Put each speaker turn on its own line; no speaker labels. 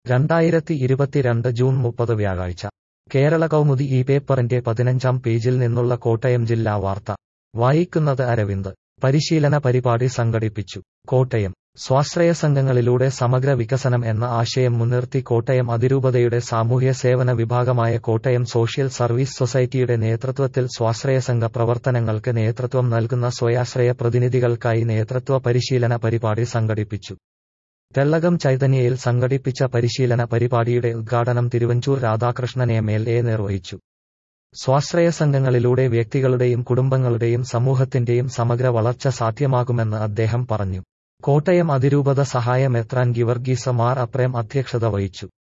രണ്ടായിരത്തി ഇരുപത്തിരണ്ട് ജൂൺ മുപ്പത് വ്യാഴാഴ്ച കേരള കൗമുദി ഈ പേപ്പറിന്റെ പതിനഞ്ചാം പേജിൽ നിന്നുള്ള കോട്ടയം ജില്ലാ വാർത്ത വായിക്കുന്നത് അരവിന്ദ് പരിശീലന പരിപാടി സംഘടിപ്പിച്ചു കോട്ടയം സ്വാശ്രയ സംഘങ്ങളിലൂടെ സമഗ്ര വികസനം എന്ന ആശയം മുൻനിർത്തി കോട്ടയം അതിരൂപതയുടെ സാമൂഹ്യ സേവന വിഭാഗമായ കോട്ടയം സോഷ്യൽ സർവീസ് സൊസൈറ്റിയുടെ നേതൃത്വത്തിൽ സ്വാശ്രയ സംഘ പ്രവർത്തനങ്ങൾക്ക് നേതൃത്വം നൽകുന്ന സ്വയാശ്രയ പ്രതിനിധികൾക്കായി നേതൃത്വ പരിശീലന പരിപാടി സംഘടിപ്പിച്ചു തെള്ളകം ചൈതന്യയിൽ സംഘടിപ്പിച്ച പരിശീലന പരിപാടിയുടെ ഉദ്ഘാടനം Thiruvanchoor Radhakrishnan M L A നിർവഹിച്ചു സ്വാശ്രയ സംഘങ്ങളിലൂടെ വ്യക്തികളുടെയും കുടുംബങ്ങളുടെയും സമൂഹത്തിന്റെയും സമഗ്ര വളർച്ച സാധ്യമാകുമെന്ന് അദ്ദേഹം പറഞ്ഞു കോട്ടയം അതിരൂപത സഹായ മെത്രാൻ ഗിവർഗീസ മാർ അപ്രേം അധ്യക്ഷത വഹിച്ചു